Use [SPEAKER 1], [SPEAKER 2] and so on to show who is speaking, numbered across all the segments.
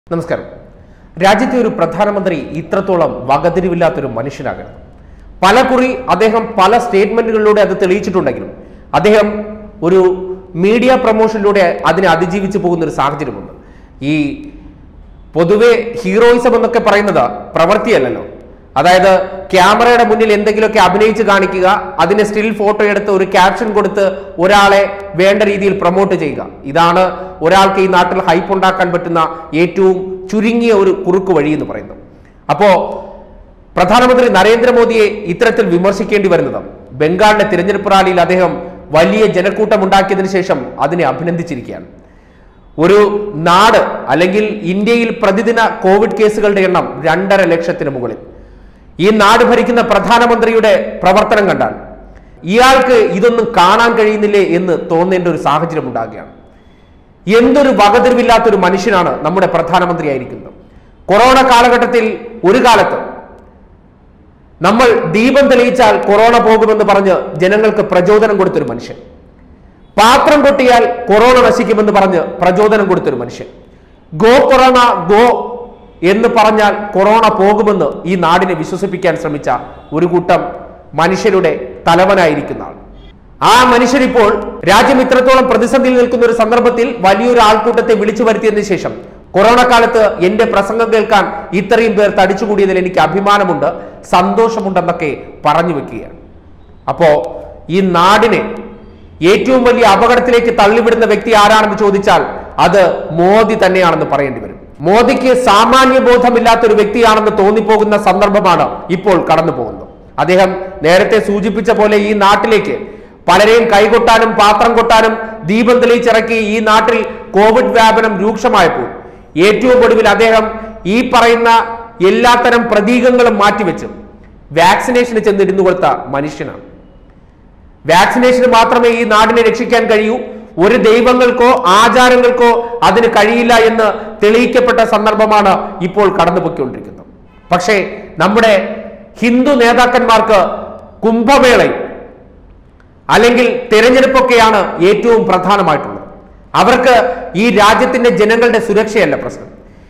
[SPEAKER 1] നമസ്കാരം രാജ്യത്തെ ഒരു പ്രധാനമന്ത്രി ഇത്രത്തോളം വകതിരിവില്ലാത്തൊരു മനുഷ്യനാകരുത് പല കുറി അദ്ദേഹം പല സ്റ്റേറ്റ്മെന്റുകളിലൂടെ അത് തെളിയിച്ചിട്ടുണ്ടെങ്കിലും അദ്ദേഹം ഒരു മീഡിയ പ്രൊമോഷനിലൂടെ അതിനെ അതിജീവിച്ചു പോകുന്ന ഒരു സാഹചര്യമുണ്ട് ഈ പൊതുവെ ഹീറോയിസം എന്നൊക്കെ പറയുന്നത് പ്രവൃത്തിയല്ലല്ലോ അതായത് ക്യാമറയുടെ മുന്നിൽ എന്തെങ്കിലുമൊക്കെ അഭിനയിച്ച് കാണിക്കുക അതിനെ സ്റ്റിൽ ഫോട്ടോ എടുത്ത് ഒരു ക്യാപ്ഷൻ കൊടുത്ത് ഒരാളെ വേണ്ട രീതിയിൽ പ്രൊമോട്ട് ചെയ്യുക ഇതാണ് ഒരാൾക്ക് ഈ നാട്ടിൽ ഹൈപ്പ് ഉണ്ടാക്കാൻ പറ്റുന്ന ഏറ്റവും ചുരുങ്ങിയ ഒരു കുറുക്ക് വഴി എന്ന് പറയുന്നത് അപ്പോ പ്രധാനമന്ത്രി നരേന്ദ്രമോദിയെ ഇത്തരത്തിൽ വിമർശിക്കേണ്ടി വരുന്നത് ബംഗാളിലെ തിരഞ്ഞെടുപ്പ് റാലിയിൽ അദ്ദേഹം വലിയ ജനക്കൂട്ടം ഉണ്ടാക്കിയതിനു ശേഷം അതിനെ അഭിനന്ദിച്ചിരിക്കുകയാണ് ഒരു നാട് അല്ലെങ്കിൽ ഇന്ത്യയിൽ പ്രതിദിന കോവിഡ് കേസുകളുടെ എണ്ണം രണ്ടര ലക്ഷത്തിന് മുകളിൽ ഈ നാട് ഭരിക്കുന്ന പ്രധാനമന്ത്രിയുടെ പ്രവർത്തനം കണ്ടാൽ ഇയാൾക്ക് ഇതൊന്നും കാണാൻ കഴിയുന്നില്ലേ എന്ന് തോന്നേണ്ട ഒരു സാഹചര്യം ഉണ്ടാകുകയാണ് എന്തൊരു വകതിരിവില്ലാത്തൊരു മനുഷ്യനാണ് നമ്മുടെ പ്രധാനമന്ത്രി ആയിരിക്കുന്നത് കൊറോണ കാലഘട്ടത്തിൽ ഒരു കാലത്ത് നമ്മൾ ദീപം തെളിയിച്ചാൽ കൊറോണ പോകുമെന്ന് പറഞ്ഞ് ജനങ്ങൾക്ക് പ്രചോദനം കൊടുത്തൊരു മനുഷ്യൻ പാത്രം കൊട്ടിയാൽ കൊറോണ നശിക്കുമെന്ന് പറഞ്ഞ് പ്രചോദനം കൊടുത്തൊരു മനുഷ്യൻ ഗോ കൊറോണ ഗോ എന്ന് പറഞ്ഞാൽ കൊറോണ പോകുമെന്ന് ഈ നാടിനെ വിശ്വസിപ്പിക്കാൻ ശ്രമിച്ച ഒരു കൂട്ടം മനുഷ്യരുടെ തലവനായിരിക്കുന്ന ആൾ ആ മനുഷ്യരിപ്പോൾ രാജ്യം ഇത്രത്തോളം പ്രതിസന്ധിയിൽ നിൽക്കുന്ന ഒരു സന്ദർഭത്തിൽ വലിയൊരു ആൾക്കൂട്ടത്തെ വിളിച്ചു വരുത്തിയതിനു ശേഷം കൊറോണ കാലത്ത് എന്റെ പ്രസംഗം കേൾക്കാൻ ഇത്രയും പേർ തടിച്ചുകൂടിയതിൽ എനിക്ക് അഭിമാനമുണ്ട് സന്തോഷമുണ്ടെന്നൊക്കെ പറഞ്ഞു വെക്കുകയാണ് അപ്പോ ഈ നാടിനെ ഏറ്റവും വലിയ അപകടത്തിലേക്ക് തള്ളിവിടുന്ന വ്യക്തി ആരാണെന്ന് ചോദിച്ചാൽ അത് മോദി തന്നെയാണെന്ന് പറയേണ്ടി വരും മോദിക്ക് സാമാന്യ ബോധമില്ലാത്ത ഒരു വ്യക്തിയാണെന്ന് തോന്നിപ്പോകുന്ന സന്ദർഭമാണ് ഇപ്പോൾ കടന്നു പോകുന്നത് അദ്ദേഹം നേരത്തെ സൂചിപ്പിച്ച പോലെ ഈ നാട്ടിലേക്ക് പലരെയും കൈകൊട്ടാനും പാത്രം കൊട്ടാനും ദീപം തെളിയിച്ചിറക്കി ഈ നാട്ടിൽ കോവിഡ് വ്യാപനം രൂക്ഷമായപ്പോൾ ഏറ്റവും ഒടുവിൽ അദ്ദേഹം ഈ പറയുന്ന എല്ലാത്തരം പ്രതീകങ്ങളും മാറ്റിവെച്ച് വാക്സിനേഷന് ചെന്നിരുന്നു കൊടുത്ത മനുഷ്യനാണ് വാക്സിനേഷന് മാത്രമേ ഈ നാടിനെ രക്ഷിക്കാൻ കഴിയൂ ഒരു ദൈവങ്ങൾക്കോ ആചാരങ്ങൾക്കോ അതിന് കഴിയില്ല എന്ന് തെളിയിക്കപ്പെട്ട സന്ദർഭമാണ് ഇപ്പോൾ കടന്നുപോയിക്കൊണ്ടിരിക്കുന്നത് പക്ഷേ നമ്മുടെ ഹിന്ദു നേതാക്കന്മാർക്ക് കുംഭമേളയും അല്ലെങ്കിൽ തിരഞ്ഞെടുപ്പൊക്കെയാണ് ഏറ്റവും പ്രധാനമായിട്ടുള്ളത് അവർക്ക് ഈ രാജ്യത്തിന്റെ ജനങ്ങളുടെ സുരക്ഷയല്ല പ്രശ്നം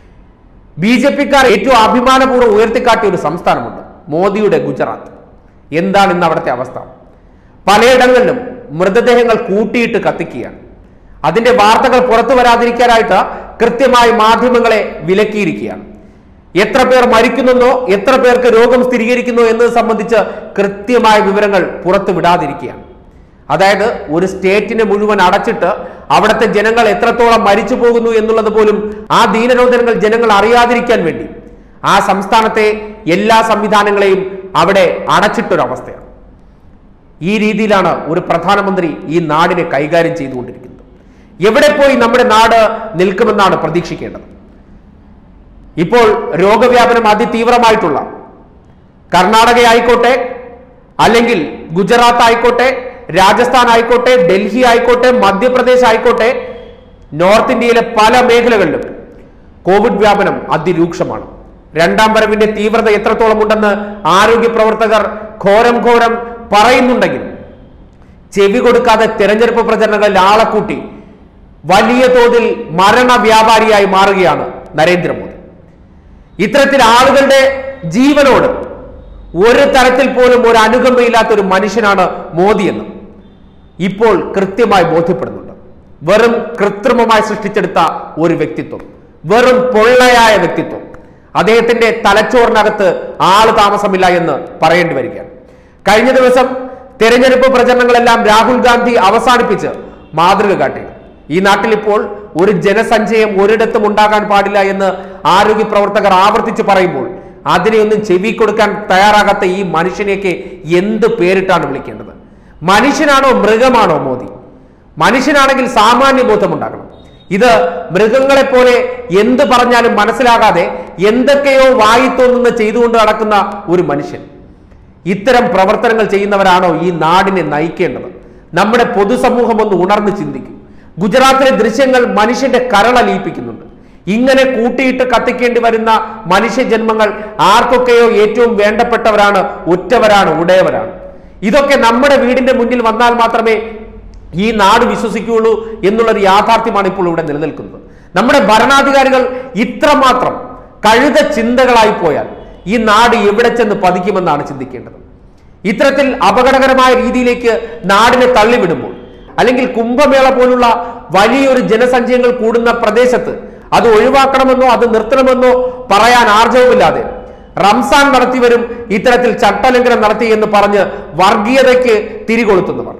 [SPEAKER 1] ബി ജെ പിക്കാർ ഏറ്റവും അഭിമാനപൂർവ്വം ഉയർത്തിക്കാട്ടിയ ഒരു സംസ്ഥാനമുണ്ട് മോദിയുടെ ഗുജറാത്ത് എന്താണ് ഇന്ന് അവിടുത്തെ അവസ്ഥ പലയിടങ്ങളിലും മൃതദേഹങ്ങൾ കൂട്ടിയിട്ട് കത്തിക്കുകയാണ് അതിന്റെ വാർത്തകൾ പുറത്തു വരാതിരിക്കാനായിട്ട് കൃത്യമായി മാധ്യമങ്ങളെ വിലക്കിയിരിക്കുകയാണ് എത്ര പേർ മരിക്കുന്നെന്നോ എത്ര പേർക്ക് രോഗം സ്ഥിരീകരിക്കുന്നു എന്നത് സംബന്ധിച്ച് കൃത്യമായ വിവരങ്ങൾ പുറത്തു വിടാതിരിക്കുകയാണ് അതായത് ഒരു സ്റ്റേറ്റിനെ മുഴുവൻ അടച്ചിട്ട് അവിടുത്തെ ജനങ്ങൾ എത്രത്തോളം മരിച്ചു പോകുന്നു എന്നുള്ളത് പോലും ആ ദീനരോധനങ്ങൾ ജനങ്ങൾ അറിയാതിരിക്കാൻ വേണ്ടി ആ സംസ്ഥാനത്തെ എല്ലാ സംവിധാനങ്ങളെയും അവിടെ അടച്ചിട്ടൊരവസ്ഥയാണ് ഈ രീതിയിലാണ് ഒരു പ്രധാനമന്ത്രി ഈ നാടിനെ കൈകാര്യം ചെയ്തുകൊണ്ടിരിക്കുന്നത് എവിടെ പോയി നമ്മുടെ നാട് നിൽക്കുമെന്നാണ് പ്രതീക്ഷിക്കേണ്ടത് ഇപ്പോൾ രോഗവ്യാപനം അതിതീവ്രമായിട്ടുള്ള കർണാടക ആയിക്കോട്ടെ അല്ലെങ്കിൽ ഗുജറാത്ത് ആയിക്കോട്ടെ രാജസ്ഥാൻ ആയിക്കോട്ടെ ഡൽഹി ആയിക്കോട്ടെ മധ്യപ്രദേശ് ആയിക്കോട്ടെ നോർത്ത് ഇന്ത്യയിലെ പല മേഖലകളിലും കോവിഡ് വ്യാപനം അതിരൂക്ഷമാണ് രണ്ടാം വരവിന്റെ തീവ്രത എത്രത്തോളം ഉണ്ടെന്ന് ആരോഗ്യ പ്രവർത്തകർ ഘോരം ഘോരം പറയുന്നുണ്ടെങ്കിലും ചെവി കൊടുക്കാതെ തെരഞ്ഞെടുപ്പ് പ്രചരണങ്ങളിൽ ആളെ കൂട്ടി വലിയ തോതിൽ മരണ വ്യാപാരിയായി മാറുകയാണ് നരേന്ദ്രമോദി ഇത്തരത്തിൽ ആളുകളുടെ ജീവനോട് ഒരു തരത്തിൽ പോലും ഒരു അനുകമ്പയില്ലാത്ത ഒരു മനുഷ്യനാണ് മോദി എന്ന് ഇപ്പോൾ കൃത്യമായി ബോധ്യപ്പെടുന്നുണ്ട് വെറും കൃത്രിമമായി സൃഷ്ടിച്ചെടുത്ത ഒരു വ്യക്തിത്വം വെറും പൊള്ളയായ വ്യക്തിത്വം അദ്ദേഹത്തിന്റെ തലച്ചോറിനകത്ത് ആള് താമസമില്ല എന്ന് പറയേണ്ടി വരികയാണ് കഴിഞ്ഞ ദിവസം തെരഞ്ഞെടുപ്പ് പ്രചരണങ്ങളെല്ലാം രാഹുൽ ഗാന്ധി അവസാനിപ്പിച്ച് മാതൃക കാട്ടി ഈ നാട്ടിൽ ഇപ്പോൾ ഒരു ജനസഞ്ചയം ഒരിടത്തും ഉണ്ടാകാൻ പാടില്ല എന്ന് ആരോഗ്യ പ്രവർത്തകർ ആവർത്തിച്ച് പറയുമ്പോൾ അതിനെയൊന്നും ചെവി കൊടുക്കാൻ തയ്യാറാകാത്ത ഈ മനുഷ്യനെയൊക്കെ എന്ത് പേരിട്ടാണ് വിളിക്കേണ്ടത് മനുഷ്യനാണോ മൃഗമാണോ മോദി മനുഷ്യനാണെങ്കിൽ സാമാന്യ ബോധമുണ്ടാകണം ഇത് മൃഗങ്ങളെ പോലെ എന്ത് പറഞ്ഞാലും മനസ്സിലാകാതെ എന്തൊക്കെയോ വായി തോന്നുന്ന ചെയ്തുകൊണ്ട് നടക്കുന്ന ഒരു മനുഷ്യൻ ഇത്തരം പ്രവർത്തനങ്ങൾ ചെയ്യുന്നവരാണോ ഈ നാടിനെ നയിക്കേണ്ടത് നമ്മുടെ പൊതുസമൂഹം ഒന്ന് ഉണർന്ന് ചിന്തിക്കും ഗുജറാത്തിലെ ദൃശ്യങ്ങൾ മനുഷ്യന്റെ കരളലിയിപ്പിക്കുന്നുണ്ട് ഇങ്ങനെ കൂട്ടിയിട്ട് കത്തിക്കേണ്ടി വരുന്ന മനുഷ്യജന്മങ്ങൾ ആർക്കൊക്കെയോ ഏറ്റവും വേണ്ടപ്പെട്ടവരാണ് ഒറ്റവരാണ് ഉടയവരാണ് ഇതൊക്കെ നമ്മുടെ വീടിന്റെ മുന്നിൽ വന്നാൽ മാത്രമേ ഈ നാട് വിശ്വസിക്കുകയുള്ളൂ എന്നുള്ളൊരു യാഥാർത്ഥ്യമാണ് ഇപ്പോൾ ഇവിടെ നിലനിൽക്കുന്നത് നമ്മുടെ ഭരണാധികാരികൾ ഇത്രമാത്രം കഴുത ചിന്തകളായി പോയാൽ ഈ നാട് എവിടെ ചെന്ന് പതിക്കുമെന്നാണ് ചിന്തിക്കേണ്ടത് ഇത്തരത്തിൽ അപകടകരമായ രീതിയിലേക്ക് നാടിനെ തള്ളിവിടുമ്പോൾ അല്ലെങ്കിൽ കുംഭമേള പോലുള്ള വലിയൊരു ജനസഞ്ചയങ്ങൾ കൂടുന്ന പ്രദേശത്ത് അത് ഒഴിവാക്കണമെന്നോ അത് നിർത്തണമെന്നോ പറയാൻ ആർജവുമില്ലാതെ റംസാൻ നടത്തിവരും ഇത്തരത്തിൽ ചട്ടലംഘനം നടത്തി എന്ന് പറഞ്ഞ് വർഗീയതയ്ക്ക് തിരികൊളുത്തുന്നവർ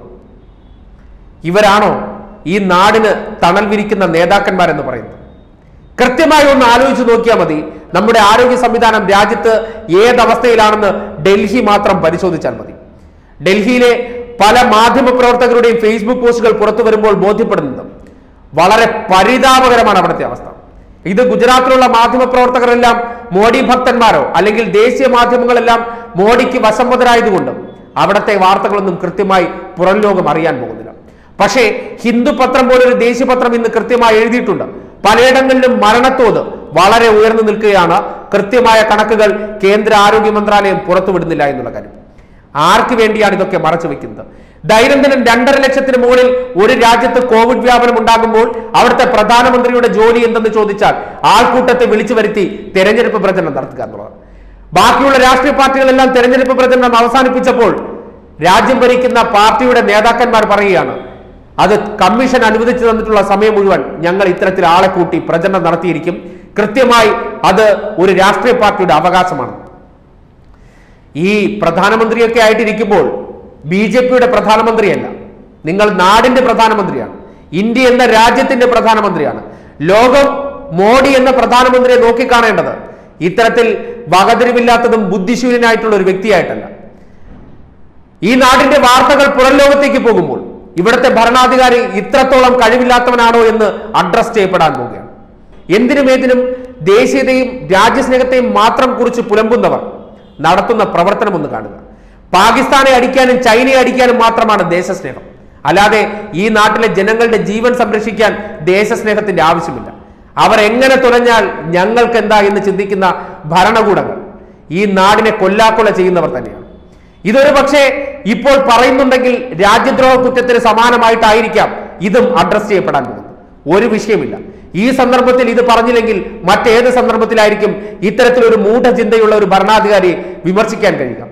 [SPEAKER 1] ഇവരാണോ ഈ നാടിന് തണൽ വിരിക്കുന്ന നേതാക്കന്മാരെന്ന് പറയുന്നത് കൃത്യമായി ഒന്ന് ആലോചിച്ച് നോക്കിയാൽ മതി നമ്മുടെ ആരോഗ്യ സംവിധാനം രാജ്യത്ത് ഏതവസ്ഥയിലാണെന്ന് ഡൽഹി മാത്രം പരിശോധിച്ചാൽ മതി ഡൽഹിയിലെ പല മാധ്യമ പ്രവർത്തകരുടെയും ഫേസ്ബുക്ക് പോസ്റ്റുകൾ പുറത്തു വരുമ്പോൾ ബോധ്യപ്പെടുന്നത് വളരെ പരിതാപകരമാണ് അവിടുത്തെ അവസ്ഥ ഇത് ഗുജറാത്തിലുള്ള മാധ്യമ പ്രവർത്തകരെല്ലാം മോഡി ഭക്തന്മാരോ അല്ലെങ്കിൽ ദേശീയ മാധ്യമങ്ങളെല്ലാം മോഡിക്ക് വശംവതരായതുകൊണ്ട് അവിടുത്തെ വാർത്തകളൊന്നും കൃത്യമായി പുറം ലോകം അറിയാൻ പോകുന്നില്ല പക്ഷേ ഹിന്ദു പത്രം പോലൊരു ദേശീയ പത്രം ഇന്ന് കൃത്യമായി എഴുതിയിട്ടുണ്ട് പലയിടങ്ങളിലും മരണത്തോത് വളരെ ഉയർന്നു നിൽക്കുകയാണ് കൃത്യമായ കണക്കുകൾ കേന്ദ്ര ആരോഗ്യ മന്ത്രാലയം പുറത്തുവിടുന്നില്ല എന്നുള്ള കാര്യം ആർക്ക് വേണ്ടിയാണ് ഇതൊക്കെ മറച്ചു വെക്കുന്നത് ദൈനംദിനം രണ്ടര ലക്ഷത്തിന് മുകളിൽ ഒരു രാജ്യത്ത് കോവിഡ് വ്യാപനം ഉണ്ടാകുമ്പോൾ അവിടുത്തെ പ്രധാനമന്ത്രിയുടെ ജോലി എന്തെന്ന് ചോദിച്ചാൽ ആൾക്കൂട്ടത്തെ വിളിച്ചു വരുത്തി തെരഞ്ഞെടുപ്പ് പ്രചരണം നടത്തുക എന്നുള്ളത് ബാക്കിയുള്ള രാഷ്ട്രീയ പാർട്ടികളെല്ലാം തെരഞ്ഞെടുപ്പ് പ്രചരണം അവസാനിപ്പിച്ചപ്പോൾ രാജ്യം ഭരിക്കുന്ന പാർട്ടിയുടെ നേതാക്കന്മാർ പറയുകയാണ് അത് കമ്മീഷൻ അനുവദിച്ചു തന്നിട്ടുള്ള സമയം മുഴുവൻ ഞങ്ങൾ ഇത്തരത്തിൽ ആളെ കൂട്ടി പ്രചരണം നടത്തിയിരിക്കും കൃത്യമായി അത് ഒരു രാഷ്ട്രീയ പാർട്ടിയുടെ അവകാശമാണ് ഈ പ്രധാനമന്ത്രിയൊക്കെ ആയിട്ടിരിക്കുമ്പോൾ ബി ജെ പിയുടെ പ്രധാനമന്ത്രിയല്ല നിങ്ങൾ നാടിന്റെ പ്രധാനമന്ത്രിയാണ് ഇന്ത്യ എന്ന രാജ്യത്തിന്റെ പ്രധാനമന്ത്രിയാണ് ലോകം മോഡി എന്ന പ്രധാനമന്ത്രിയെ നോക്കിക്കാണേണ്ടത് ഇത്തരത്തിൽ വകതിരിവില്ലാത്തതും ബുദ്ധിശൂന്യനായിട്ടുള്ള ഒരു വ്യക്തിയായിട്ടല്ല ഈ നാടിന്റെ വാർത്തകൾ പുറം ലോകത്തേക്ക് പോകുമ്പോൾ ഇവിടുത്തെ ഭരണാധികാരി ഇത്രത്തോളം കഴിവില്ലാത്തവനാണോ എന്ന് അഡ്രസ് ചെയ്യപ്പെടാൻ പോവുകയാണ് എന്തിനും ഏതിനും ദേശീയതയും രാജ്യസ്നേഹത്തെയും മാത്രം കുറിച്ച് പുലമ്പുന്നവർ നടത്തുന്ന പ്രവർത്തനം ഒന്ന് കാണുക പാകിസ്ഥാനെ അടിക്കാനും ചൈനയെ അടിക്കാനും മാത്രമാണ് ദേശസ്നേഹം അല്ലാതെ ഈ നാട്ടിലെ ജനങ്ങളുടെ ജീവൻ സംരക്ഷിക്കാൻ ദേശസ്നേഹത്തിന്റെ ആവശ്യമില്ല അവർ എങ്ങനെ തുലഞ്ഞാൽ ഞങ്ങൾക്ക് എന്താ എന്ന് ചിന്തിക്കുന്ന ഭരണകൂടങ്ങൾ ഈ നാടിനെ കൊല്ലാക്കൊല ചെയ്യുന്നവർ തന്നെയാണ് ഇതൊരു പക്ഷേ ഇപ്പോൾ പറയുന്നുണ്ടെങ്കിൽ രാജ്യദ്രോഹ കുറ്റത്തിന് സമാനമായിട്ടായിരിക്കാം ഇതും അഡ്രസ് ചെയ്യപ്പെടാൻ പോകുന്നത് ഒരു വിഷയമില്ല ഈ സന്ദർഭത്തിൽ ഇത് പറഞ്ഞില്ലെങ്കിൽ മറ്റേത് സന്ദർഭത്തിലായിരിക്കും ഇത്തരത്തിലൊരു മൂഢചിന്തയുള്ള ഒരു ഭരണാധികാരിയെ വിമർശിക്കാൻ കഴിയുക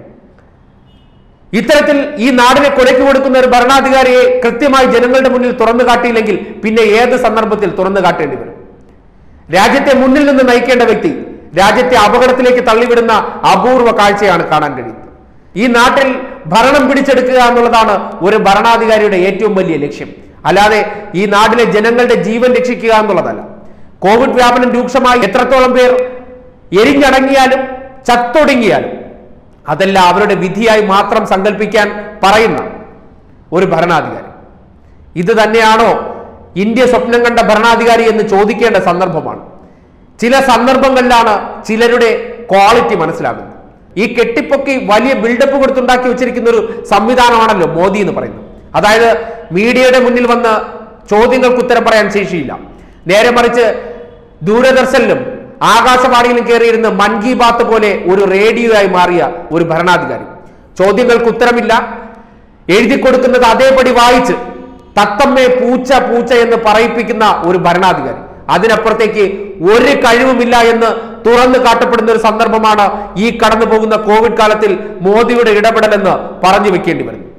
[SPEAKER 1] ഇത്തരത്തിൽ ഈ നാടിനെ കൊലയ്ക്ക് കൊടുക്കുന്ന ഒരു ഭരണാധികാരിയെ കൃത്യമായി ജനങ്ങളുടെ മുന്നിൽ തുറന്നു കാട്ടിയില്ലെങ്കിൽ പിന്നെ ഏത് സന്ദർഭത്തിൽ തുറന്നു കാട്ടേണ്ടി വരും രാജ്യത്തെ മുന്നിൽ നിന്ന് നയിക്കേണ്ട വ്യക്തി രാജ്യത്തെ അപകടത്തിലേക്ക് തള്ളിവിടുന്ന അപൂർവ കാഴ്ചയാണ് കാണാൻ കഴിയുന്നത് ഈ നാട്ടിൽ ഭരണം പിടിച്ചെടുക്കുക എന്നുള്ളതാണ് ഒരു ഭരണാധികാരിയുടെ ഏറ്റവും വലിയ ലക്ഷ്യം അല്ലാതെ ഈ നാട്ടിലെ ജനങ്ങളുടെ ജീവൻ രക്ഷിക്കുക എന്നുള്ളതല്ല കോവിഡ് വ്യാപനം രൂക്ഷമായി എത്രത്തോളം പേർ എരിഞ്ഞടങ്ങിയാലും ചത്തൊടുങ്ങിയാലും അതെല്ലാം അവരുടെ വിധിയായി മാത്രം സങ്കല്പിക്കാൻ പറയുന്ന ഒരു ഭരണാധികാരി ഇത് തന്നെയാണോ ഇന്ത്യ സ്വപ്നം കണ്ട ഭരണാധികാരി എന്ന് ചോദിക്കേണ്ട സന്ദർഭമാണ് ചില സന്ദർഭങ്ങളിലാണ് ചിലരുടെ ക്വാളിറ്റി മനസ്സിലാകുന്നത് ഈ കെട്ടിപ്പൊക്കി വലിയ ബിൽഡപ്പ് കൊടുത്തുണ്ടാക്കി വെച്ചിരിക്കുന്ന ഒരു സംവിധാനമാണല്ലോ മോദി എന്ന് പറയുന്നത് അതായത് മീഡിയയുടെ മുന്നിൽ വന്ന് ചോദ്യങ്ങൾക്ക് ഉത്തരം പറയാൻ ശേഷിയില്ല നേരെ മറിച്ച് ദൂരദർശനിലും ആകാശവാണിയിലും കയറിയിരുന്ന് മൻ കി ബാത്ത് പോലെ ഒരു റേഡിയോ ആയി മാറിയ ഒരു ഭരണാധികാരി ചോദ്യങ്ങൾക്ക് ഉത്തരമില്ല എഴുതി കൊടുക്കുന്നത് അതേപടി വായിച്ച് തത്തമ്മേ പൂച്ച പൂച്ച എന്ന് പറയിപ്പിക്കുന്ന ഒരു ഭരണാധികാരി അതിനപ്പുറത്തേക്ക് ഒരു കഴിവുമില്ല എന്ന് തുറന്നു കാട്ടപ്പെടുന്ന ഒരു സന്ദർഭമാണ് ഈ കടന്നു പോകുന്ന കോവിഡ് കാലത്തിൽ മോദിയുടെ ഇടപെടലെന്ന് പറഞ്ഞു വെക്കേണ്ടി വരുന്നു